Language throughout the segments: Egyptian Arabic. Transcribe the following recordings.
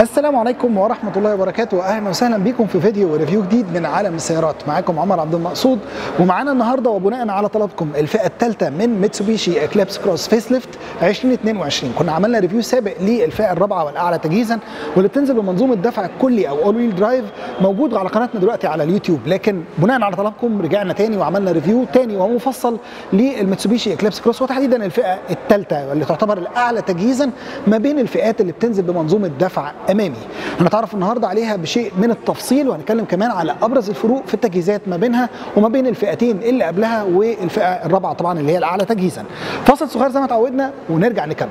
السلام عليكم ورحمة الله وبركاته أهلا وسهلا بكم في فيديو وريفيو جديد من عالم السيارات معاكم عمر عبد المقصود ومعانا النهاردة وبناء على طلبكم الفئة الثالثة من ميتسوبيشي اكليبس كروس فيس ليفت 2022 كنا عملنا ريفيو سابق للفئة الرابعة والأعلى تجهيزا واللي بتنزل بمنظومة دفع كلي أو أول ويل درايف موجود على قناتنا دلوقتي على اليوتيوب لكن بناء على طلبكم رجعنا تاني وعملنا ريفيو تاني ومفصل للميتسوبيشي اكليبس كروس وتحديدا الفئة الثالثة واللي تعتبر الأعلى تجهيزا ما بين الفئات اللي بتنزل بمنظومة دفع امامي هنتعرف النهارده عليها بشيء من التفصيل وهنتكلم كمان على ابرز الفروق في التجهيزات ما بينها وما بين الفئتين اللي قبلها والفئه الرابعه طبعا اللي هي الاعلى تجهيزا فاصل صغير زي ما اتعودنا ونرجع نكمل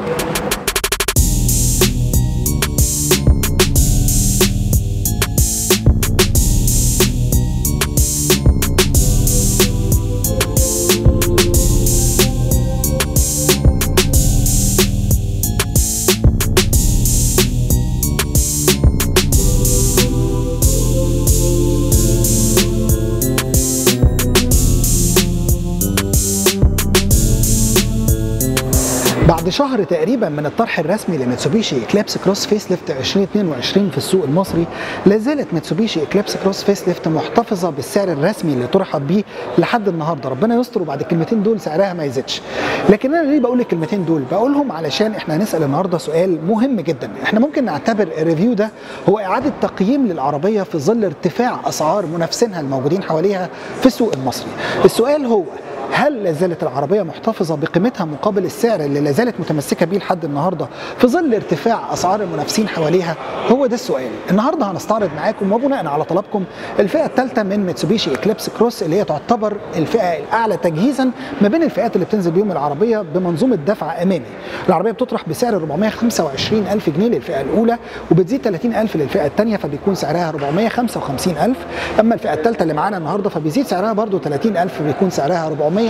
بعد شهر تقريبا من الطرح الرسمي لميتسوبيشي اكليبس كروس فيس ليفت 2022 في السوق المصري لا زالت ميتسوبيشي اكليبس كروس فيس ليفت محتفظه بالسعر الرسمي اللي طرحت بيه لحد النهارده ربنا يستر وبعد الكلمتين دول سعرها ما يزيدش لكن انا ليه بقول الكلمتين دول بقولهم علشان احنا هنسال النهارده سؤال مهم جدا احنا ممكن نعتبر الريفيو ده هو اعاده تقييم للعربيه في ظل ارتفاع اسعار منافسينها الموجودين حواليها في السوق المصري السؤال هو هل لا زالت العربية محتفظة بقيمتها مقابل السعر اللي لا زالت متمسكة بيه لحد النهاردة في ظل ارتفاع أسعار المنافسين حواليها؟ هو ده السؤال. النهاردة هنستعرض معاكم وبناء على طلبكم الفئة الثالثة من ميتسوبيشي اكليبس كروس اللي هي تعتبر الفئة الأعلى تجهيزا ما بين الفئات اللي بتنزل بيهم العربية بمنظومة دفع أمامي. العربية بتطرح بسعر 425 ألف جنيه للفئة الأولى وبتزيد 30 ألف للفئة الثانية فبيكون سعرها 455 ألف. أما الفئة الثالثة اللي معانا النهاردة فبيزيد سعرها برضو 30 ألف بيكون سعرها 400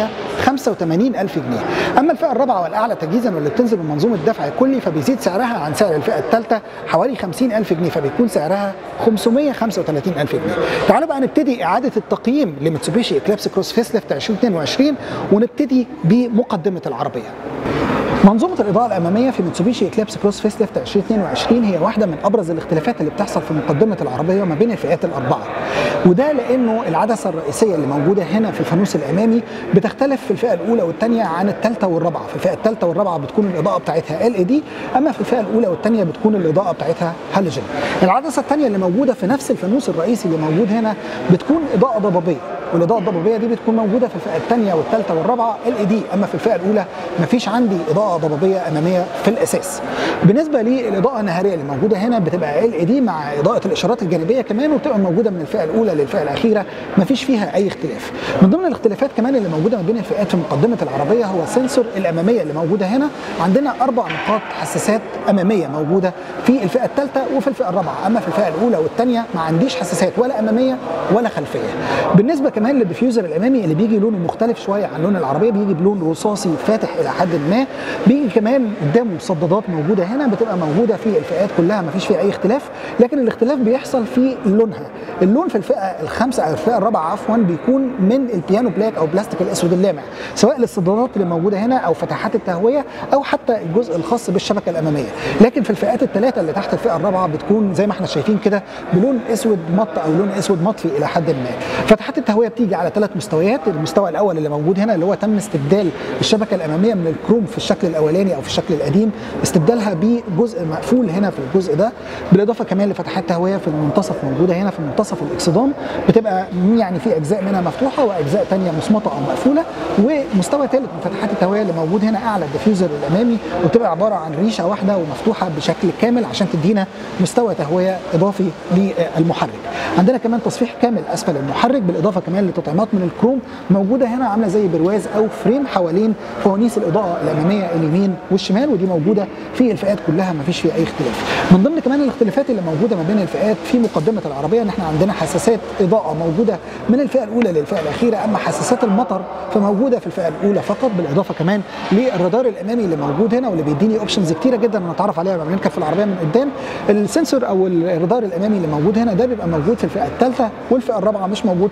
85 ألف جنيه أما الفئة الرابعة والأعلى تجهيزا واللي بتنزل بمنظومة دفع كلي فبيزيد سعرها عن سعر الفئة الثالثة حوالي 50 ألف جنيه فبيكون سعرها 535 ألف جنيه تعالوا بقى نبتدي إعادة التقييم لميتسوبيشي إكليبس كروس فيس ليفت 2022 ونبتدي بمقدمة العربية منظومه الاضاءه الاماميه في ميتسوبيشي اكليبس كروس فيس ليفت 2022 هي واحده من ابرز الاختلافات اللي بتحصل في مقدمه العربيه ما بين الفئات الاربعه وده لانه العدسه الرئيسيه اللي موجوده هنا في الفانوس الامامي بتختلف في الفئه الاولى والثانيه عن الثالثه والرابعه في الفئه الثالثه والرابعه بتكون الاضاءه بتاعتها ال اي دي اما في الفئه الاولى والثانيه بتكون الاضاءه بتاعتها هالوجين العدسه الثانيه اللي موجوده في نفس الفانوس الرئيسي اللي موجود هنا بتكون اضاءه ضبابيه والاضاءه الضبابيه دي بتكون موجوده في الفئه الثانيه والثالثه والرابعه ال اي دي اما في الفئه الاولى مفيش عندي اضاءه ضبابيه اماميه في الاساس بالنسبه للاضاءه النهاريه اللي موجوده هنا بتبقى ال اي دي مع اضاءه الاشارات الجانبيه كمان وبتبقى موجوده من الفئه الاولى للفئه الاخيره مفيش فيها اي اختلاف من ضمن الاختلافات كمان اللي موجوده ما بين الفئات في مقدمه العربيه هو السنسور الاماميه اللي موجوده هنا عندنا اربع نقاط حساسات اماميه موجوده في الفئه الثالثه وفي الفئه الرابعه اما في الفئه الاولى والثانيه ما عنديش حساسات ولا اماميه ولا خلفيه بالنسبه كمان للديفيوزر الامامي اللي بيجي لونه مختلف شويه عن لون العربيه بيجي بلون رصاصي فاتح الى حد ما بيجي كمان قدامه مصددات موجوده هنا بتبقى موجوده في الفئات كلها ما فيش فيها اي اختلاف لكن الاختلاف بيحصل في لونها اللون في الفئه الخامسه او الفئه الرابعه عفوا بيكون من البيانو بلاك او بلاستيك الاسود اللامع سواء للصدادات اللي موجوده هنا او فتحات التهويه او حتى الجزء الخاص بالشبكه الاماميه لكن في الفئات الثلاثه اللي تحت الفئه الرابعه بتكون زي ما احنا شايفين كده بلون اسود مط او لون اسود مطفي الى حد ما فتحات التهويه بتيجي على ثلاث مستويات المستوى الاول اللي موجود هنا اللي هو تم استبدال الشبكه الاماميه من الكروم في الشكل الاولاني او في الشكل القديم استبدالها بجزء مقفول هنا في الجزء ده بالاضافه كمان لفتحات تهويه في المنتصف موجوده هنا في منتصف الاكسدام بتبقى يعني في اجزاء منها مفتوحه واجزاء ثانيه مصمطه او مقفوله ومستوى ثالث من فتحات التهويه اللي موجود هنا اعلى الديفيوزر الامامي وبتبقى عباره عن ريشه واحده ومفتوحه بشكل كامل عشان تدينا مستوى تهويه اضافي للمحرك عندنا كمان تصفيح كامل اسفل المحرك بالاضافه كمان لتطعيمات من الكروم موجوده هنا عامله زي برواز او فريم حوالين فوانيس الاضاءه الاماميه اليمين والشمال ودي موجوده في الفئات كلها ما فيش فيها اي اختلاف من ضمن كمان الاختلافات اللي موجوده ما بين الفئات في مقدمه العربيه ان احنا عندنا حساسات اضاءه موجوده من الفئه الاولى للفئه الاخيره اما حساسات المطر فموجوده في الفئه الاولى فقط بالاضافه كمان للرادار الامامي اللي موجود هنا واللي بيديني اوبشنز كتيره جدا نتعرف عليها لما بنركب في العربيه من قدام السنسور او الرادار الامامي اللي موجود هنا ده بيبقى موجود في الفئه الثالثه والفئه الرابعه مش موجود في الفئتين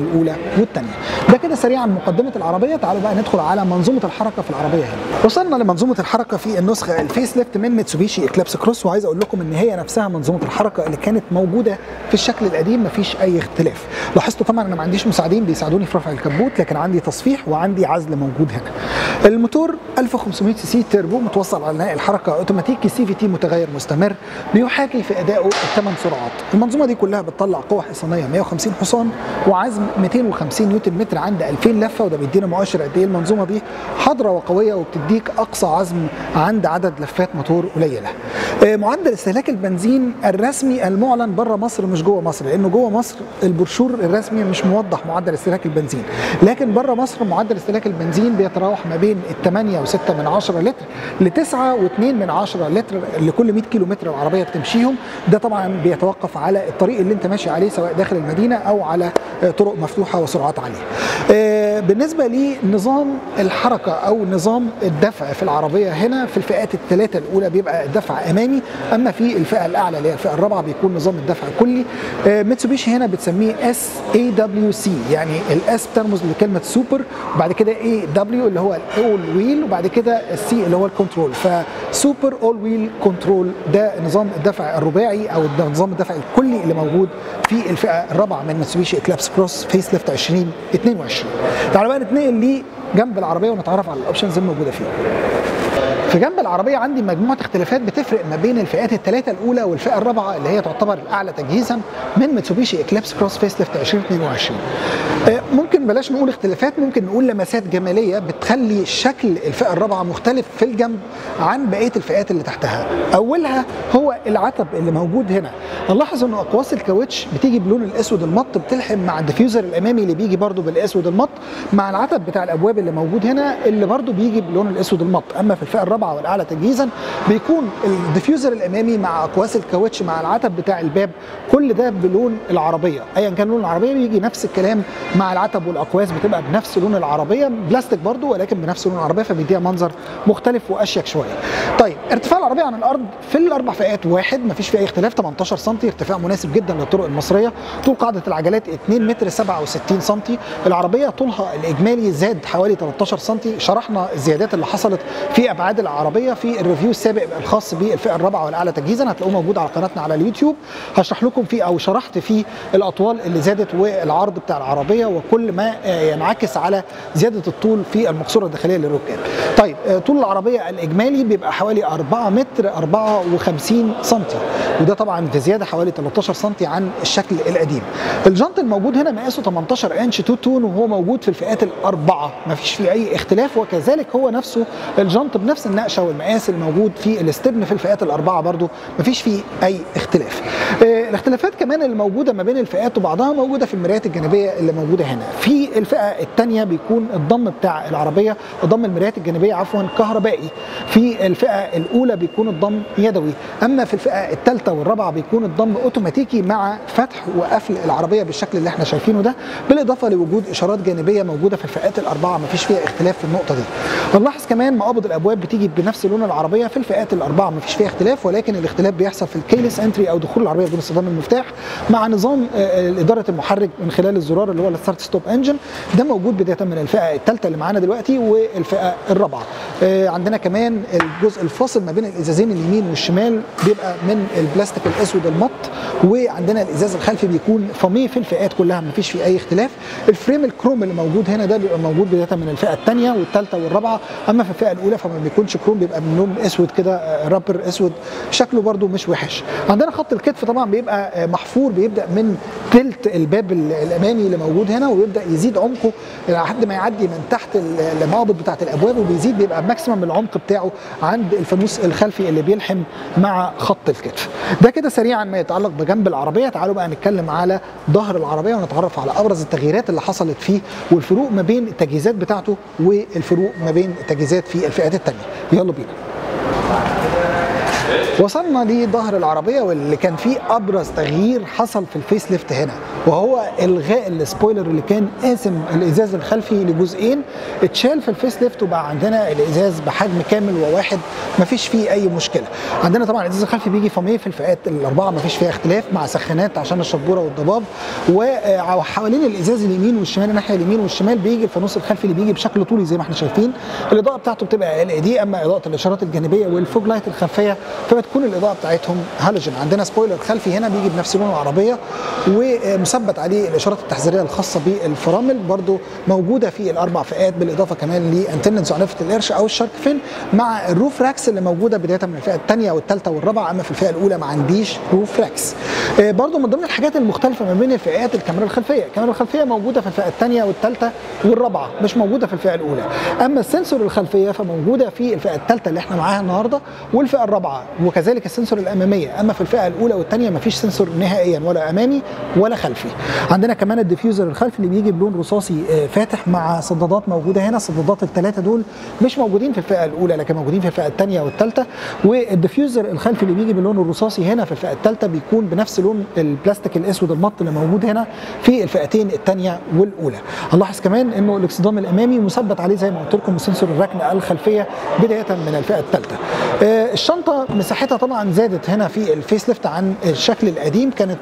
الاولى والثانيه ده كده سريعا مقدمه العربيه تعالوا بقى ندخل على منظومه الحركه في العربيه هنا وصلنا لمنظومه الحركه في النسخه الفيس ليفت من ميتسوبيشي اكليبس كروس وعايز اقول لكم ان هي نفسها منظومه الحركه اللي كانت موجوده في الشكل القديم مفيش اي اختلاف لاحظتوا طبعا انا ما عنديش مساعدين بيساعدوني في رفع الكبوت لكن عندي تصفيح وعندي عزل موجود هنا الموتور 1500 سي سي تيربو متوصل على نهاية الحركه اوتوماتيكي سي في تي متغير مستمر بيحاكي في ادائه الثمان سرعات المنظومه دي كلها بتطلع قوه حصانيه 150 حصان وعزم 250 نيوتن متر عند 2000 لفه وده بيدينا مؤشر قد ايه المنظومه دي حاضره وقويه وبتديك اقصى عزم عند عدد لفات موتور قليله آه، معدل استهلاك البنزين الرسمي المعلن بره مصر مش جوه مصر لانه جوه مصر البروشور الرسمي مش موضح معدل استهلاك البنزين لكن بره مصر معدل استهلاك البنزين بيتراوح ما بين ال 8 و6 من 10 لتر ل 9 و2 من 10 لتر لكل 100 كيلو متر العربيه بتمشيهم ده طبعا بيتوقف على الطريق اللي انت ماشي عليه سواء داخل المدينه او على آه، طرق مفتوحه وسرعات عاليه آه، بالنسبه لنظام الحركه او نظام الدفع في العربيه هنا في الفئات الثلاثه الاولى بيبقى الدفع امامي اما في الفئه الاعلى اللي هي الفئه الرابعه بيكون نظام الدفع كلي آه، ميتسوبيشي هنا بتسميه اس اي دبليو سي يعني الاس بترمز لكلمه سوبر وبعد كده اي دبليو اللي هو الاول ويل وبعد كده السي اللي هو الكنترول فسوبر اول ويل كنترول ده نظام الدفع الرباعي او ده نظام الدفع الكلي اللي موجود في الفئه الرابعه من ميتسوبيشي اكلابس كروس فيس ليفت 2022 تعالوا بقى نتنقل ليه جنب العربيه ونتعرف على الاوبشنز الموجوده فيها في جنب العربيه عندي مجموعه اختلافات بتفرق ما بين الفئات الثلاثه الاولى والفئه الرابعه اللي هي تعتبر الاعلى تجهيزا من ميتسوبيشي اكليبس كروس فيس ليفت 2022 آه، ممكن بلاش نقول اختلافات ممكن نقول لمسات جماليه بتخلي شكل الفئه الرابعه مختلف في الجنب عن بقيه الفئات اللي تحتها اولها هو العتب اللي موجود هنا نلاحظ ان اقواس الكاوتش بتيجي بلون الاسود المط بتلحم مع الديفيوزر الامامي اللي بيجي برده بالاسود المط مع العتب بتاع الابواب اللي موجود هنا اللي برده بيجي بلون الاسود المط اما في الفئه الرابعه والاعلى تجهيزا بيكون الديفيوزر الامامي مع اقواس الكاوتش مع العتب بتاع الباب كل ده بلون العربيه ايا كان لون العربيه بيجي نفس الكلام مع العتب والاقواس بتبقى بنفس لون العربيه بلاستيك برضو ولكن بنفس لون العربيه فبيديها منظر مختلف واشيك شويه طيب ارتفاع العربيه عن الارض في الاربع فئات واحد مفيش فيه اي اختلاف 18 سم ارتفاع مناسب جدا للطرق المصريه طول قاعده العجلات 2 متر 67 سم العربيه طولها الاجمالي زاد حوالي 13 سم شرحنا الزيادات اللي حصلت في ابعاد العربيه في الريفيو السابق الخاص بالفئه الرابعه والاعلى تجهيزا هتلاقوه موجود على قناتنا على اليوتيوب هشرح لكم فيه او شرحت فيه الاطوال اللي زادت والعرض بتاع العربيه وكل ما آه، ينعكس على زياده الطول في المقصوره الداخليه للركاب. طيب آه، طول العربيه الاجمالي بيبقى حوالي 4 متر 54 سم وده طبعا في زياده حوالي 13 سم عن الشكل القديم. الجنط الموجود هنا مقاسه 18 انش 2 تون وهو موجود في الفئات الاربعه ما فيش فيه اي اختلاف وكذلك هو نفسه الجنط بنفس النقشه والمقاس الموجود في الاستبن في الفئات الاربعه برضو ما فيش فيه اي اختلاف. آه، الاختلافات كمان اللي موجوده ما بين الفئات وبعضها موجوده في المرايات الجانبيه اللي موجوده هنا. في الفئه الثانيه بيكون الضم بتاع العربيه ضم المرايات الجانبيه عفوا كهربائي. في الفئه الاولى بيكون الضم يدوي، اما في الفئه الثالثه والرابعه بيكون الضم اوتوماتيكي مع فتح وقفل العربيه بالشكل اللي احنا شايفينه ده بالاضافه لوجود اشارات جانبيه موجوده في الفئات الاربعه ما فيش فيها اختلاف في النقطه دي. هنلاحظ كمان مقابض الابواب بتيجي بنفس لون العربيه في الفئات الاربعه ما فيش فيها اختلاف ولكن الاختلاف بيحصل في الكيلس انتري او دخول العربيه بدون استخدام المفتاح مع نظام آه، اداره المحرك من خلال الزرار اللي هو الستارت ستوب انجن ده موجود بدايه من الفئه الثالثه اللي معانا دلوقتي والفئه الرابعه. آه، عندنا كمان الجزء الفاصل ما بين الازازين اليمين والشمال بيبقى من البلاستيك الاسود المط وعندنا الازاز الخلفي بيكون فاميه في الفئات كلها ما فيش فيه اي اختلاف الفريم الكروم اللي موجود هنا ده بيبقى موجود بدايه من الفئه الثانيه والثالثه والرابعه اما في الفئه الاولى فما بيكونش كروم بيبقى من لون اسود كده آه، رابر اسود شكله برده مش وحش عندنا خط الكتف طبعا بيبقى آه، محفور بيبدا من تلت الباب ال- الامامي اللي موجود هنا ويبدا يزيد عمقه لحد ما يعدي من تحت ال- المقابض بتاعت الابواب وبيزيد بيبقى ماكسيمم العمق بتاعه عند الفانوس الخلفي اللي بيلحم مع خط الكتف ده كده سريعا ما يتعلق بجنب العربيه تعالوا بقى نتكلم على ظهر العربيه ونتعرف على ابرز التغييرات اللي حصلت فيه والفروق ما بين التجهيزات بتاعته والفروق ما بين التجهيزات في الفئات الثانيه يلا بينا وصلنا لظهر العربيه واللي كان فيه ابرز تغيير حصل في الفيس ليفت هنا وهو الغاء السبويلر اللي كان قاسم الازاز الخلفي لجزئين اتشال في الفيس ليفت وبقى عندنا الازاز بحجم كامل وواحد مفيش فيه اي مشكله عندنا طبعا الازاز الخلفي بيجي فاميه في الفئات الاربعه مفيش فيها اختلاف مع سخانات عشان الشبوره والضباب وحوالين الازاز اليمين والشمال الناحيه اليمين والشمال بيجي الفانوس الخلفي اللي بيجي بشكل طولي زي ما احنا شايفين الاضاءه بتاعته بتبقى ال دي اما اضاءه الاشارات الجانبيه والفوج لايت الخلفيه فبتكون الاضاءه بتاعتهم هالوجين عندنا سبويلر خلفي هنا بيجي بنفس لون العربيه ومثبت عليه الاشارات التحذيريه الخاصه بالفرامل برضو موجوده في الاربع فئات بالاضافه كمان لانتنه زعنفه القرش او الشارك فين مع الروف راكس اللي موجوده بدايه من الفئه الثانيه والثالثه والرابعه اما في الفئه الاولى ما عنديش روف راكس برضو من ضمن الحاجات المختلفه ما بين الفئات الكاميرا الخلفيه الكاميرا الخلفيه موجوده في الفئه الثانيه والثالثه والرابعه مش موجوده في الفئه الاولى اما السنسور الخلفيه فموجوده في الفئه الثالثه اللي احنا معاها النهارده والفئه الرابعه وكذلك السنسور الاماميه اما في الفئه الاولى والثانيه مفيش سنسور نهائيا ولا امامي ولا خلفي عندنا كمان الديفيوزر الخلفي اللي بيجي بلون رصاصي فاتح مع صدادات موجوده هنا الصدادات الثلاثه دول مش موجودين في الفئه الاولى لكن موجودين في الفئه الثانيه والثالثه والديفيوزر الخلفي اللي بيجي باللون الرصاصي هنا في الفئه الثالثه بيكون بنفس لون البلاستيك الاسود المط اللي موجود هنا في الفئتين الثانيه والاولى هنلاحظ كمان انه الاكسدام الامامي مثبت عليه زي ما قلت لكم سنسور الركن الخلفيه بدايه من الفئه الثالثه آه الشنطه مساحتها طبعا زادت هنا في الفيس ليفت عن الشكل القديم كانت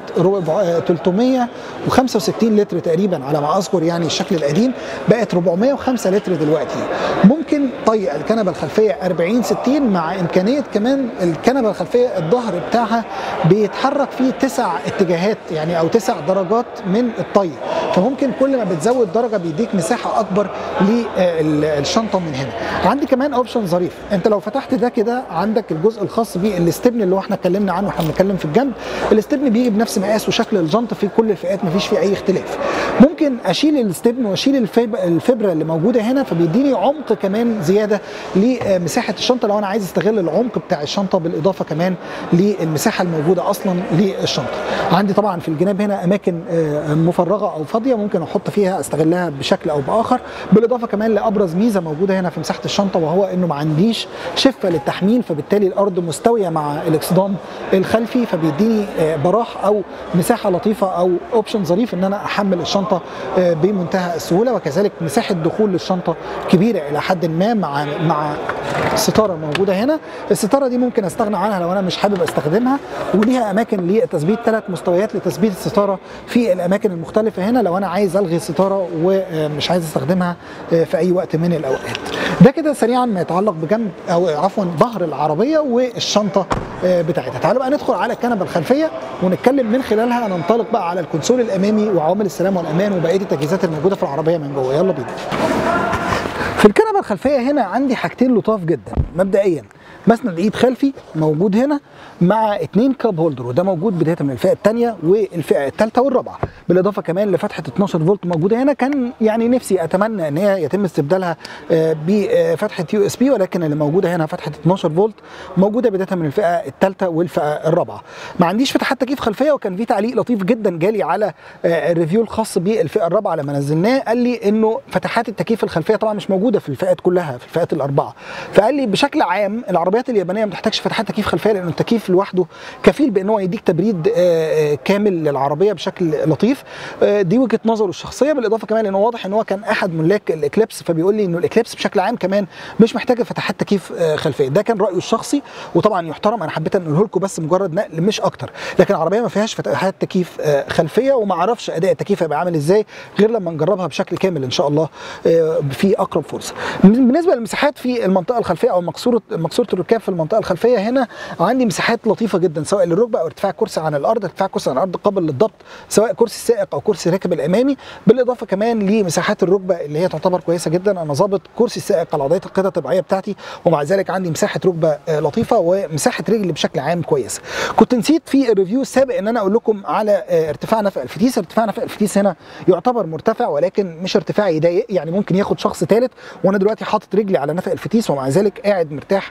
365 لتر تقريبا على ما اذكر يعني الشكل القديم بقت 405 لتر دلوقتي ممكن طي الكنبه الخلفيه 40 60 مع امكانيه كمان الكنبه الخلفيه الظهر بتاعها بيتحرك فيه تسع اتجاهات يعني او تسع درجات من الطي فممكن كل ما بتزود درجه بيديك مساحه اكبر للشنطه من هنا عندي كمان اوبشن ظريف انت لو فتحت ده كده عندك الجزء الخاص بالاستبن اللي هو احنا اتكلمنا عنه واحنا بنتكلم في الجنب الاستبن بيجي بنفس مقاس وشكل الجنطه في كل الفئات مفيش فيه اي اختلاف ممكن اشيل الاستبن واشيل الفيب الفبره اللي موجوده هنا فبيديني عمق كمان زياده لمساحه الشنطه لو انا عايز استغل العمق بتاع الشنطه بالاضافه كمان للمساحه الموجوده اصلا للشنطه عندي طبعا في الجناب هنا اماكن مفرغه او فاضيه ممكن احط فيها استغلها بشكل او باخر بالاضافه كمان لابرز ميزه موجوده هنا في مساحه الشنطه وهو انه ما عنديش شفه للتحميل فبالتالي الارض مستويه مع الاكسدام الخلفي فبيديني براح او مساحه لطيفه او اوبشن ظريف ان انا احمل الشنطه بمنتهى السهوله وكذلك مساحه دخول للشنطه كبيره الى حد ما مع مع ستاره موجوده هنا الستاره دي ممكن استغنى عنها لو انا مش حابب استخدمها وليها اماكن لتثبيت ثلاث مستويات لتثبيت الستاره في الاماكن المختلفه هنا لو انا عايز الغي الستاره ومش عايز استخدمها في اي وقت من الاوقات ده كده سريعا ما يتعلق بجنب او عفوا ظهر العربيه والشنطه بتاعتها تعالوا بقى ندخل على الكنبه الخلفيه ونتكلم من خلالها ننطلق بقى على الكونسول الامامي وعوامل السلامه والامان وبقيه التجهيزات الموجوده في العربيه من جوه يلا بينا في الكنبه الخلفيه هنا عندي حاجتين لطاف جدا مبدئيا مسند ايد خلفي موجود هنا مع اتنين كاب هولدر وده موجود بدايه من الفئه الثانيه والفئه الثالثه والرابعه بالاضافه كمان لفتحه 12 فولت موجوده هنا كان يعني نفسي اتمنى ان هي يتم استبدالها بفتحه يو اس بي ولكن اللي موجوده هنا فتحه 12 فولت موجوده بدايه من الفئه الثالثه والفئه الرابعه ما عنديش فتحات تكييف خلفيه وكان في تعليق لطيف جدا جالي على الريفيو الخاص بالفئه الرابعه لما نزلناه قال لي انه فتحات التكييف الخلفيه طبعا مش موجوده في الفئات كلها في الفئات الاربعه فقال لي بشكل عام العربيات اليابانيه ما بتحتاجش فتحات تكييف خلفيه لان التكييف لوحده كفيل بان هو يديك تبريد كامل للعربيه بشكل لطيف دي وجهه نظره الشخصيه بالاضافه كمان انه واضح ان هو كان احد ملاك الاكليبس فبيقول لي انه الاكليبس بشكل عام كمان مش محتاجه فتحات تكييف خلفيه ده كان رايه الشخصي وطبعا يحترم انا حبيت انقله لكم بس مجرد نقل مش اكتر لكن العربيه ما فيهاش فتحات تكييف خلفيه وما اعرفش اداء التكييف هيبقى عامل ازاي غير لما نجربها بشكل كامل ان شاء الله في اقرب فرصه بالنسبه للمساحات في المنطقه الخلفيه او مكسوره مكسوره الركاب في المنطقه الخلفيه هنا عندي مساحات لطيفه جدا سواء للركبه او ارتفاع كرسي عن الارض ارتفاع كرسي عن الارض قابل للضبط سواء كرسي السائق او كرسي الراكب الامامي بالاضافه كمان لمساحات الركبه اللي هي تعتبر كويسه جدا انا ظابط كرسي السائق على وضعيه القطع الطبيعيه بتاعتي ومع ذلك عندي مساحه ركبه لطيفه ومساحه رجل بشكل عام كويسه كنت نسيت في الريفيو السابق ان انا اقول لكم على ارتفاع نفق الفتيس ارتفاع نفق الفتيس هنا يعتبر مرتفع ولكن مش ارتفاع يضايق يعني ممكن ياخد شخص ثالث وانا دلوقتي حاطط رجلي على نفق الفتيس ومع ذلك قاعد مرتاح مش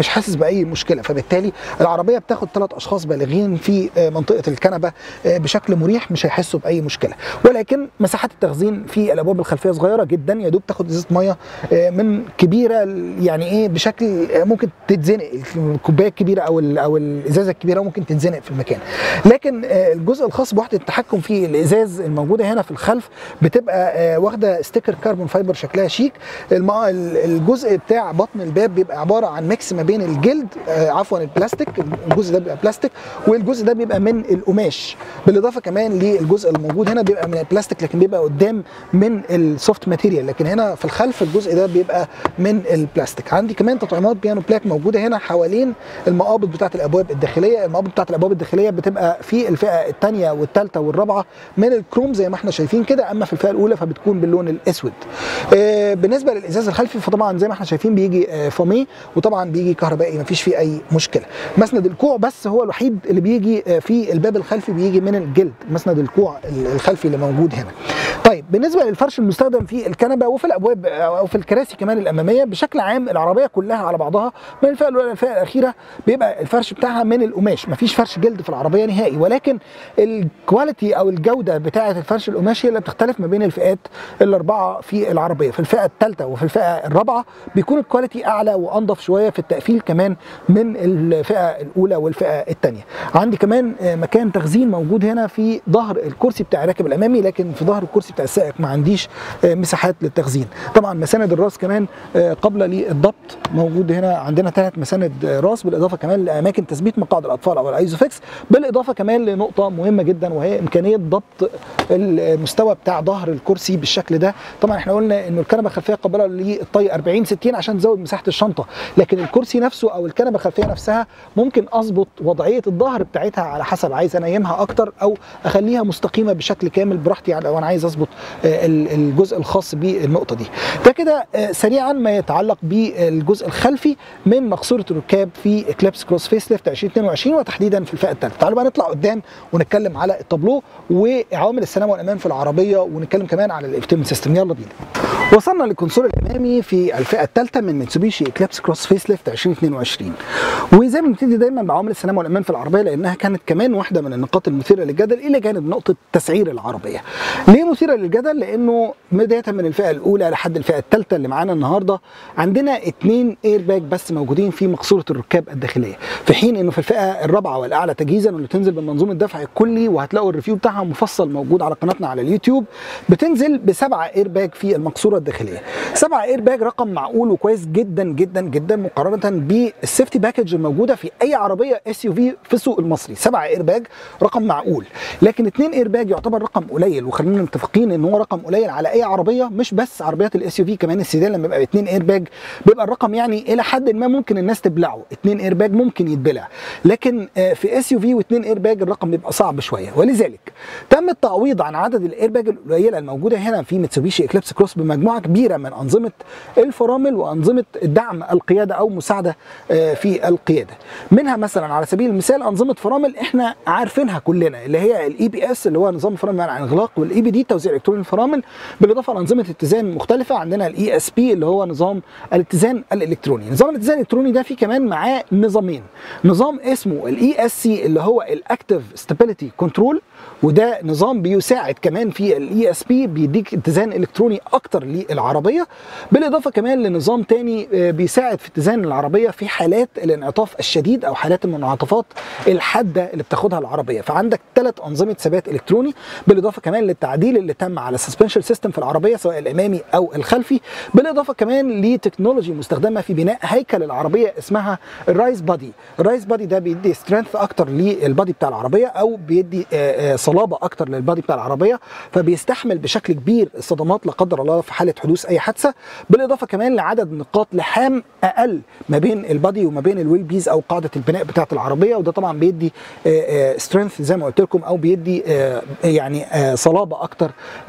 حاسس باي مشكله فبالتالي العربيه بتاخد ثلاث اشخاص بالغين في آه، منطقه الكنبه آه، بشكل مريح مش هيحسوا باي مشكله ولكن مساحات التخزين في الابواب الخلفيه صغيره جدا يا دوب تاخد ازازه ميه آه، من كبيره يعني ايه بشكل آه، ممكن تتزنق الكوبايه الكبيره او ال- او الازازه الكبيره ممكن تتزنق في المكان لكن آه، الجزء الخاص بوحده التحكم في الازاز الموجوده هنا في الخلف بتبقى آه، واخده ستيكر كربون فايبر شكلها شيك الم- ال- الجزء بتاع بطن الباب بيبقى عباره عن ميكس ما بين الجلد آه، عفوا البلاستيك الجزء ده بيبقى بلاستيك والجزء ده بيبقى من القماش بالاضافه كمان للجزء الموجود هنا بيبقى من البلاستيك لكن بيبقى قدام من السوفت ماتيريال لكن هنا في الخلف الجزء ده بيبقى من البلاستيك عندي كمان تطعيمات بيانو بلاك موجوده هنا حوالين المقابض بتاعه الابواب الداخليه المقابض بتاعه الابواب الداخليه بتبقى في الفئه الثانيه والثالثه والرابعه من الكروم زي ما احنا شايفين كده اما في الفئه الاولى فبتكون باللون الاسود آه، بالنسبه للازاز الخلفي فطبعا زي ما احنا شايفين بيجي آه، فامي وطبعا بيجي كهربائي مفيش فيه اي مشكله مسند الكوع بس هو الوحيد اللي بيجي آه، في الباب الخلفي بيجي من الجلد مسند الكوع الخلفي اللي موجود هنا طيب بالنسبه للفرش المستخدم في الكنبه وفي الابواب او في الكراسي كمان الاماميه بشكل عام العربيه كلها على بعضها من الفئه الاولى للفئه الاخيره بيبقى الفرش بتاعها من القماش مفيش فرش جلد في العربيه نهائي ولكن الكواليتي او الجوده بتاعه الفرش القماشي اللي بتختلف ما بين الفئات الاربعه في العربيه في الفئه الثالثه وفي الفئه الرابعه بيكون الكواليتي اعلى وانضف شويه في التقفيل كمان من الفئه الاولى والفئه الثانيه عندي كمان آه، مكان تخزين موجود هنا في ظهر الكرسي بتاع الراكب الامامي لكن في ظهر الكرسي بتاع السائق ما عنديش آه، مساحات للتخزين طبعا مساند الراس كمان آه، قابله للضبط موجود هنا عندنا ثلاث مساند آه، راس بالاضافه كمان لاماكن تثبيت مقاعد الاطفال او الايزوفيكس بالاضافه كمان لنقطه مهمه جدا وهي امكانيه ضبط المستوى بتاع ظهر الكرسي بالشكل ده طبعا احنا قلنا انه الكنبه الخلفيه قابله للطي 40 60 عشان تزود مساحه الشنطه لكن الكرسي نفسه او الكنبه الخلفيه نفسها ممكن اظبط وضعيه الظهر بتاعتها على حسب عايز انيمها اكتر او اخليها مستقيمه بشكل كامل براحتي يعني لو انا عايز اظبط آه، ال- الجزء الخاص بالنقطه دي ده كده آه، سريعا ما يتعلق بالجزء الخلفي من مقصوره الركاب في اكليبس كروس فيس ليفت 2022 وتحديدا في الفئه الثالثه تعالوا بقى نطلع قدام ونتكلم على التابلو وعوامل السلامه والامان في العربيه ونتكلم كمان على الانفتيمنت سيستم يلا بينا وصلنا للكونسول الامامي في الفئه الثالثه من ميتسوبيشي اكليبس كروس فيس ليفت 2022 وزي ما بنبتدي دايما بعوامل السلامه والامان في العربيه لانها كانت كمان واحده من النقاط المثيره للجدل الى جانب نقطه تسعير العربيه. ليه مثيره للجدل؟ لانه بدايه من الفئه الاولى لحد الفئه الثالثه اللي معانا النهارده عندنا اثنين اير باج بس موجودين في مقصوره الركاب الداخليه، في حين انه في الفئه الرابعه والاعلى تجهيزا واللي بتنزل بمنظومه الدفع الكلي وهتلاقوا الريفيو بتاعها مفصل موجود على قناتنا على اليوتيوب بتنزل بسبعه اير باج في المقصوره الداخليه. سبعه اير باج رقم معقول وكويس جدا جدا جدا مقارنه بالسيفتي باكج الموجوده في اي عربيه اس يو في في السوق المصري، سبعه اير باج رقم معقول، لكن اثنين اير باج يعتبر رقم قليل وخلينا متفقين ان هو رقم قليل على اي عربيه مش بس عربيات الاس يو في كمان السيدان لما يبقى اثنين اير باج بيبقى الرقم يعني الى حد ما ممكن الناس تبلعه، اثنين اير باج ممكن يتبلع، لكن آه، في اس يو في واثنين اير باج الرقم بيبقى صعب شويه ولذلك تم التعويض عن عدد الاير باج القليله الموجوده هنا في ميتسوبيشي اكليبس كروس بمجموعه كبيره من انظمه الفرامل وانظمه دعم القياده او مساعده آه، في القياده منها مثلا على سبيل المثال انظمه فرامل احنا عارفينها كلنا اللي هي الاي بي اس اللي هو نظام فرامل عن اغلاق والاي بي دي توزيع الكتروني الفرامل بالاضافه لانظمه اتزان مختلفه عندنا الاي اس بي اللي هو نظام الاتزان الالكتروني نظام الاتزان الالكتروني ده فيه كمان معاه نظامين نظام اسمه الاي اس سي اللي هو الاكتف ستابيليتي كنترول وده نظام بيساعد كمان في الاي اس بي بيديك اتزان الكتروني اكتر للعربيه بالاضافه كمان لنظام تاني آه، بيساعد في اتزان العربيه في حالات الانعطاف الشديد او حالات المنعطفات الحاده اللي بتاخدها العربيه فعندك ثلاث انظمه ثبات الكتروني بالاضافه كمان للتعديل اللي تم على السسبنشن سيستم في العربيه سواء الامامي او الخلفي بالاضافه كمان لتكنولوجي مستخدمه في بناء هيكل العربيه اسمها الرايز بادي الرايز بادي ده بيدي سترينث اكتر للبادي بتاع العربيه او بيدي آه، آه، صلابه اكتر للبادي بتاع العربيه فبيستحمل بشكل كبير الصدمات لا قدر الله في حاله حدوث اي حادثه بالاضافه كمان لعدد نقاط لحام اقل ما بين البادي وما بين الويل بيز او قاعده البناء بتاعه العربيه وده طبعا بيدي سترينث زي ما قلت لكم او بيدي آه، يعني آه، صلابه اكتر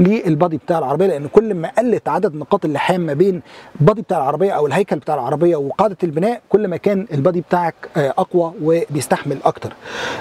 للبادي بتاع العربيه لان كل ما قلت عدد نقاط اللحام ما بين البادي بتاع العربيه او الهيكل بتاع العربيه وقاعده البناء كل ما كان البادي بتاعك آه، اقوى وبيستحمل اكتر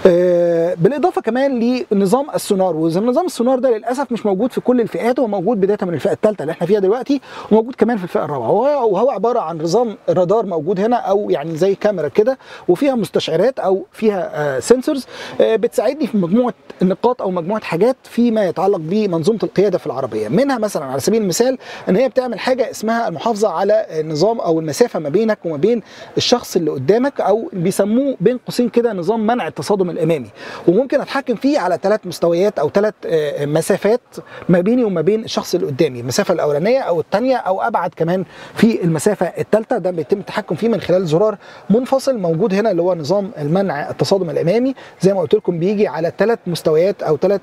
آه، بالاضافه كمان لنظام السونار ونظام السونار ده للاسف مش موجود في كل الفئات هو موجود بدايه من الفئه الثالثه اللي احنا فيها دلوقتي وموجود كمان في الفئه الرابعه وهو وهو عباره عن نظام رادار موجود هنا او يعني زي كاميرا كده وفيها مستشعرات او فيها سنسورز بتساعدني في مجموعه نقاط او مجموعه حاجات فيما يتعلق بمنظومه القياده في العربيه منها مثلا على سبيل المثال ان هي بتعمل حاجه اسمها المحافظه على النظام او المسافه ما بينك وما بين الشخص اللي قدامك او بيسموه بين قوسين كده نظام منع التصادم الامامي وممكن اتحكم فيه على ثلاث مستويات او ثلاث مسافات ما بيني وما بين الشخص اللي قدامي المسافه الاولانيه او الثانيه او ابعد كمان في المسافه الثالثه ده بيتم التحكم فيه من خلال زرار منفصل موجود هنا اللي هو نظام المنع التصادم الامامي زي ما قلت لكم بيجي على ثلاث مستويات او ثلاث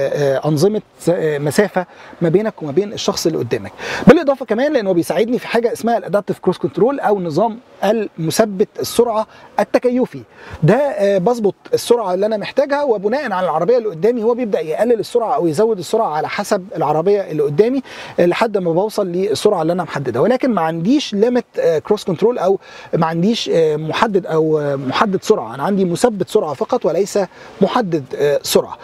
انظمه مسافه ما بينك وما بين الشخص اللي قدامك بالاضافه كمان لانه بيساعدني في حاجه اسمها الادابتيف كروس كنترول او نظام المثبت السرعه التكيفي ده بظبط السرعه اللي انا محتاجها وبناء على العربيه اللي قدامي هو بيبدا يقلل السرعه او يزود السرعه على حسب العربيه اللي قدامي لحد ما بوصل للسرعه اللي انا محددها ولكن ما عنديش ليميت كروس كنترول او ما عنديش محدد او محدد سرعه انا عندي مثبت سرعه فقط وليس محدد سرعه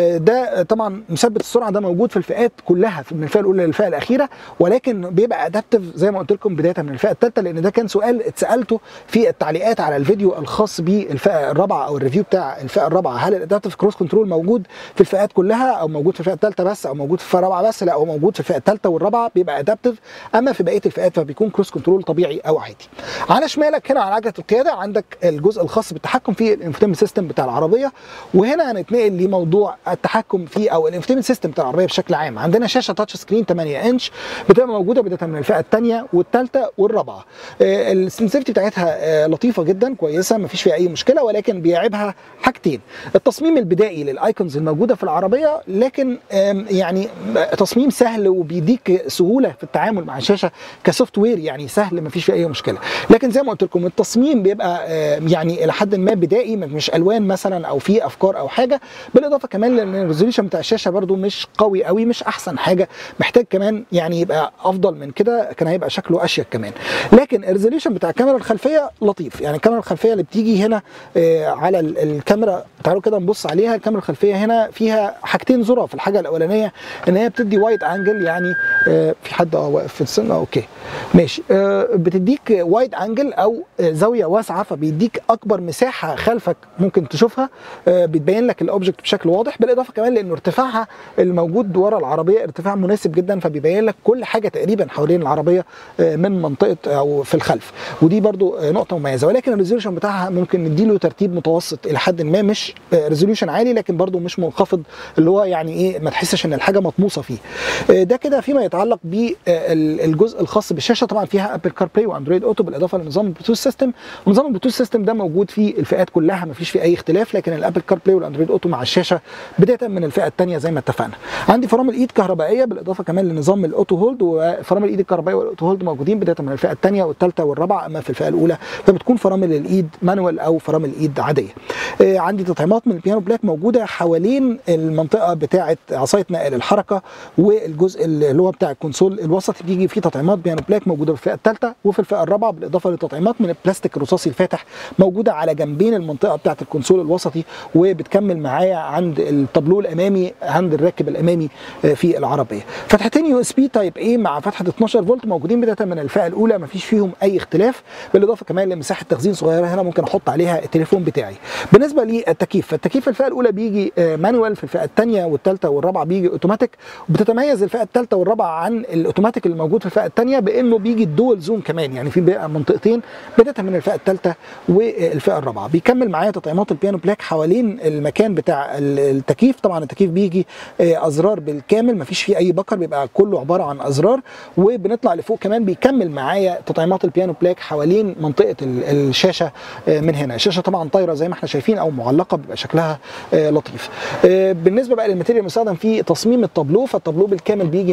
ده طبعا مثبت السرعه ده موجود في الفئات كلها من الفئه الاولى للفئه الاخيره ولكن بيبقى ادابتيف زي ما قلت لكم بدايه من الفئه الثالثه لان ده كان سؤال اتسالته في التعليقات على الفيديو الخاص بالفئه الرابعه او الريفيو بتاع الفئه الرابعه هل الادابتيف كروس كنترول موجود في الفئات كلها او موجود في الفئه الثالثه بس او موجود في الفئه الرابعه بس لا هو موجود في الفئه الثالثه والرابعه بيبقى ادابتيف اما في بقيه الفئات فبيكون كروس كنترول طبيعي او عادي على شمالك هنا على عجله القياده عندك الجزء الخاص بالتحكم في الانفوتينمنت سيستم بتاع العربيه وهنا هنتنقل لموضوع التحكم في او الانفوتينمنت سيستم بتاع العربيه بشكل عام عندنا شاشه تاتش سكرين 8 انش بتبقى موجوده بدايه من الفئه الثانيه والثالثه والرابعه السنسيفتي بتاعتها لطيفه جدا كويسه ما فيش فيها اي مشكله ولكن بيعيبها حاجتين التصميم البدائي للايكونز الموجوده في العربيه لكن يعني تصميم سهل وبيديك سهوله في التعامل مع الشاشه كسوفت وير يعني سهل ما فيش فيه اي مشكله لكن زي ما قلت لكم التصميم بيبقى يعني الى حد ما بدائي مش الوان مثلا او في افكار او حاجه بالاضافه كمان لان الريزوليوشن بتاع الشاشه برده مش قوي قوي مش احسن حاجه محتاج كمان يعني يبقى افضل من كده كان هيبقى شكله اشيك كمان لكن الريزوليوشن بتاع الكاميرا الخلفيه لطيف يعني الكاميرا الخلفيه اللي بتيجي هنا على الكاميرا تعالوا كده نبص عليها الكاميرا الخلفيه هنا فيها حاجتين ظراف الحاجه الاولانيه ان هي بتدي وايد انجل يعني في حد اه واقف في السن اوكي ماشي بتديك وايد انجل او زاويه واسعه فبيديك اكبر مساحه خلفك ممكن تشوفها بتبين لك الاوبجكت بشكل واضح بالاضافه كمان لانه ارتفاعها الموجود ورا العربيه ارتفاع مناسب جدا فبيبين لك كل حاجه تقريبا حوالين العربيه من منطقه او في الخلف ودي برضو نقطه مميزه ولكن الريزولوشن بتاعها ممكن نديله ترتيب متوسط الى حد ما مش ريزولوشن عالي لكن برضو مش منخفض اللي هو يعني ايه ما تحسش ان الحاجه مطموسه فيه ده كده فيما يتعلق بالجزء الخاص بالشاشه طبعا فيها ابل كار بلاي واندرويد اوتو بالاضافه لنظام البلوتوث سيستم ونظام البلوتوث سيستم ده موجود في الفئات كلها ما فيش فيه اي اختلاف لكن الابل كار بلاي والاندرويد اوتو مع الشاشه بدايه من الفئه الثانيه زي ما اتفقنا عندي فرامل ايد كهربائيه بالاضافه كمان لنظام الاوتو هولد وفرامل الايد الكهربائيه والاوتو هولد موجودين بدايه من الفئه الثانيه والثالثه والرابعه اما في الفئه الاولى فبتكون فرامل الايد مانوال او فرامل الايد عاديه آه عندي تطعيمات من البيانو بلاك موجوده حوالين المنطقه بتاعه عصايه نقل الحركه والجزء اللي هو بتاع الكونسول الوسطي بيجي فيه تطعيمات بيانو بلاك موجوده في الفئه الثالثه وفي الفئه الرابعه بالاضافه لتطعيمات من البلاستيك الرصاصي الفاتح موجوده على جنبين المنطقه بتاعه الكونسول الوسطي وبتكمل معايا عند التابلو الامامي عند الراكب الامامي في العربيه فتحتين يو اس بي تايب اي مع فتحه 12 فولت موجودين بدايه من الفئه الاولى ما فيش فيهم اي اختلاف بالاضافه كمان لمساحه تخزين صغيره هنا ممكن احط عليها التليفون بتاعي بالنسبه للتكييف فالتكييف في الفئه الاولى بيجي مانوال في الفئه الثانيه والثالثه والرابعه بيجي اوتوماتيك وبتتميز الفئه الثالثه والرابعه عن الاوتوماتيك اللي موجود في الفئه الثانيه بانه بيجي الدول زون كمان يعني في بقى منطقتين بدايه من الفئه الثالثه والفئه الرابعه بيكمل معايا تطعيمات البيانو بلاك حوالين المكان بتاع التكييف طبعا التكييف بيجي ازرار بالكامل مفيش فيه اي بكر بيبقى كله عباره عن ازرار وبنطلع لفوق كمان بيكمل معايا تطعيمات البيانو بلاك حوالين منطقه الشاشه من هنا الشاشه طبعا طايره زي ما احنا شايفين او معلقه بيبقى شكلها لطيف بالنسبه بقى للماتيريال المستخدم في تصميم التابلو فالتابلو بالكامل بيجي من السوليد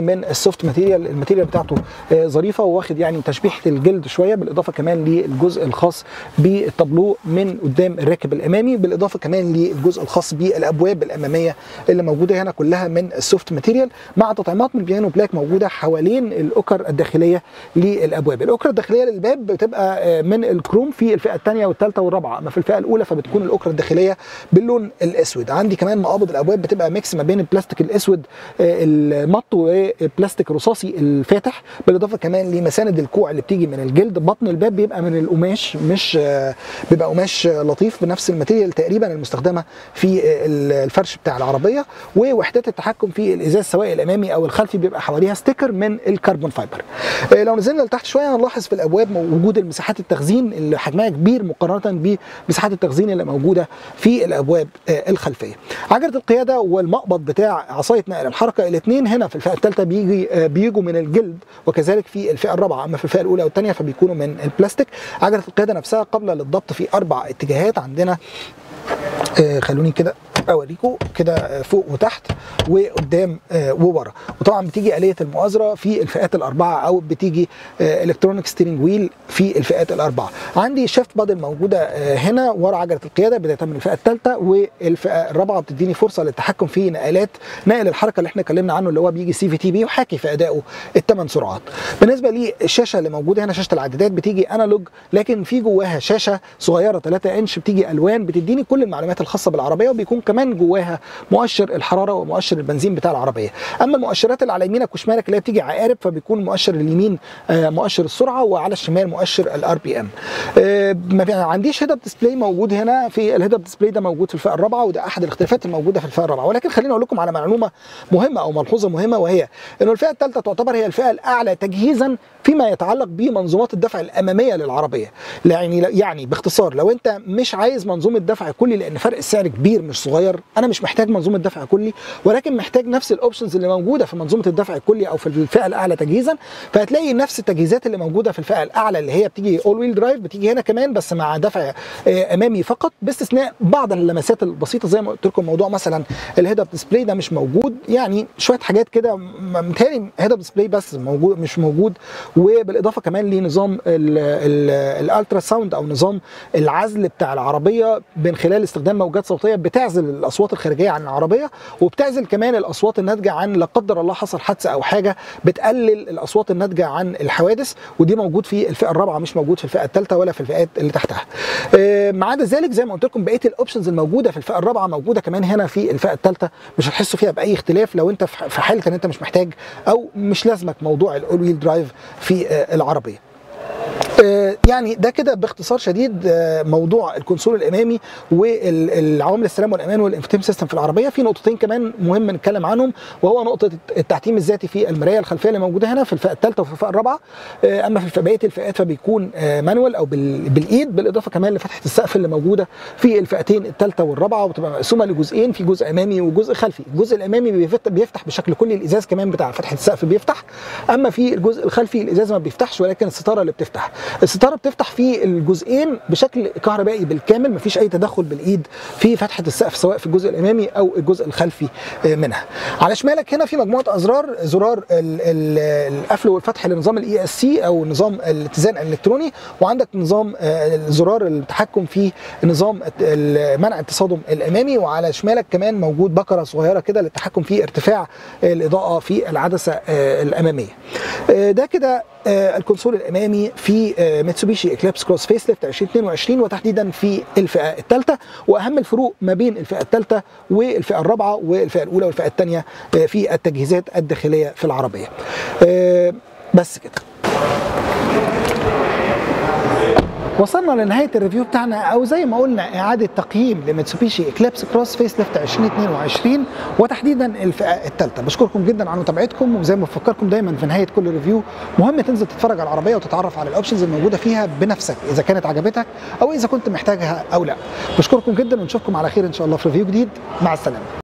سوفت ماتيريال الماتيريال بتاعته آه، ظريفه وواخد يعني تشبيحه الجلد شويه بالاضافه كمان للجزء الخاص بالتابلو من قدام الراكب الامامي بالاضافه كمان للجزء الخاص بالابواب الاماميه اللي موجوده هنا كلها من السوفت ماتيريال مع تطعيمات من بيانو بلاك موجوده حوالين الاوكر الداخليه للابواب الاوكر الداخليه للباب بتبقى آه، من الكروم في الفئه الثانيه والثالثه والرابعه اما في الفئه الاولى فبتكون الاوكر الداخليه باللون الاسود عندي كمان مقابض الابواب بتبقى ميكس ما بين البلاستيك الاسود آه، المط والبلاستيك الرصاصي الفاتح بالاضافه كمان لمساند الكوع اللي بتيجي من الجلد بطن الباب بيبقى من القماش مش آه، بيبقى قماش آه، لطيف بنفس الماتيريال تقريبا المستخدمه في آه، الفرش بتاع العربيه ووحدات التحكم في الازاز سواء الامامي او الخلفي بيبقى حواليها ستيكر من الكربون فايبر آه، لو نزلنا لتحت شويه هنلاحظ في الابواب وجود المساحات التخزين اللي حجمها كبير مقارنه بمساحات التخزين اللي موجوده في الابواب آه، الخلفيه عجله القياده والمقبض بتاع عصايه نقل الحركه الاثنين هنا في الفئه الثالثه بيجي آه، بيجوا من الجلد وكذلك في الفئه الرابعه اما في الفئه الاولى والثانيه فبيكونوا من البلاستيك عجله القياده نفسها قابله للضبط في اربع اتجاهات عندنا آه، خلوني كده اوريكم كده آه، فوق وتحت وقدام آه، وورا وطبعا بتيجي آلية المؤازرة في الفئات الأربعة أو بتيجي الكترونيك ستيرنج ويل في الفئات الأربعة عندي شيفت بادل موجودة آه، هنا ورا عجلة القيادة بداية من الفئة الثالثة والفئة الرابعة بتديني فرصة للتحكم في نقلات نقل الحركة اللي احنا اتكلمنا عنه اللي هو بيجي سي في تي بي وحاكي في أدائه الثمان سرعات بالنسبة للشاشة اللي موجودة هنا شاشة العدادات بتيجي انالوج لكن في جواها شاشة صغيرة 3 انش بتيجي ألوان بتديني كل المعلومات الخاصة بالعربية وبيكون كمان جواها مؤشر الحرارة ومؤشر البنزين بتاع العربية اما المؤشرات اللي على يمينك وشمالك اللي هي بتيجي عقارب فبيكون مؤشر اليمين آه، مؤشر السرعه وعلى الشمال مؤشر الار بي ام ما في- عنديش هيد اب ديسبلاي موجود هنا في الهيد اب ديسبلاي ده موجود في الفئه الرابعه وده احد الاختلافات الموجوده في الفئه الرابعه ولكن خليني اقول لكم على معلومه مهمه او ملحوظه مهمه وهي انه الفئه الثالثه تعتبر هي الفئه الاعلى تجهيزا فيما يتعلق بمنظومات الدفع الاماميه للعربيه يعني يعني باختصار لو انت مش عايز منظومه دفع كلي لان فرق السعر كبير مش صغير انا مش محتاج منظومه دفع كلي ولكن محتاج نفس الاوبشنز اللي موجوده في منظومه الدفع الكلي او في الفئه الاعلى تجهيزا فهتلاقي نفس التجهيزات اللي موجوده في الفئه الاعلى اللي هي بتيجي اول ويل درايف بتيجي هنا كمان بس مع دفع آه، امامي فقط باستثناء بعض اللمسات البسيطه زي ما قلت لكم موضوع مثلا الهيد اب ديسبلاي ده مش موجود يعني شويه حاجات كده م- متهيألي هيد اب ديسبلاي بس موجود مش موجود وبالاضافه كمان لنظام الالترا ساوند او نظام العزل بتاع العربيه من خلال استخدام موجات صوتيه بتعزل الاصوات الخارجيه عن العربيه وبتعزل كمان الاصوات الناتجه عن لا قدر الله حصل حادثه او حاجه بتقلل الاصوات الناتجه عن الحوادث ودي موجود في الفئه الرابعه مش موجود في الفئه الثالثه ولا في الفئات اللي تحتها. آه، ما عدا ذلك زي ما قلت لكم بقيه الاوبشنز الموجوده في الفئه الرابعه موجوده كمان هنا في الفئه الثالثه مش هتحسوا فيها باي اختلاف لو انت في في حاله ان انت مش محتاج او مش لازمك موضوع الاول ويل درايف في آه، العربيه. آه، يعني ده كده باختصار شديد آه، موضوع الكونسول الامامي والعوامل السلام والامان والانفتيم سيستم في العربيه في نقطتين كمان مهم نتكلم عنهم وهو نقطه التحتيم الذاتي في المرايه الخلفيه اللي موجوده هنا في الفئه الثالثه وفي الفئه الرابعه آه، اما في بقيه الفئات فبيكون آه، مانوال او بال- بالايد بالاضافه كمان لفتحه السقف اللي موجوده في الفئتين الثالثه والرابعه وبتبقى مقسومه لجزئين في جزء امامي وجزء خلفي الجزء الامامي بيفت- بيفتح بشكل كلي الازاز كمان بتاع فتحه السقف بيفتح اما في الجزء الخلفي الازاز ما بيفتحش ولكن الستاره اللي بتفتح الستاره بتفتح في الجزئين بشكل كهربائي بالكامل مفيش اي تدخل بالايد في فتحه السقف سواء في الجزء الامامي او الجزء الخلفي آه، منها على شمالك هنا في مجموعه ازرار زرار ال- ال- القفل والفتح لنظام الاي اس سي او نظام الاتزان الالكتروني وعندك نظام آه، زرار التحكم في نظام الت- ال- منع التصادم الامامي وعلى شمالك كمان موجود بكره صغيره كده للتحكم في ارتفاع الاضاءه في العدسه آه، الاماميه آه، ده كده آه، الكونسول الامامي في آه، ميتسوبيشي اكليبس كروس فيس ليفت 2022 وتحديدا في الفئه الثالثه واهم الفروق ما بين الفئه الثالثه والفئه الرابعه والفئه الاولى والفئه الثانيه آه، في التجهيزات الداخليه في العربيه آه، بس كده وصلنا لنهايه الريفيو بتاعنا او زي ما قلنا اعاده تقييم لميتسوبيشي اكليبس كروس فيس ليفت 2022 وتحديدا الفئه الثالثه بشكركم جدا على متابعتكم وزي ما بفكركم دايما في نهايه كل ريفيو مهم تنزل تتفرج على العربيه وتتعرف على الاوبشنز الموجوده فيها بنفسك اذا كانت عجبتك او اذا كنت محتاجها او لا بشكركم جدا ونشوفكم على خير ان شاء الله في ريفيو جديد مع السلامه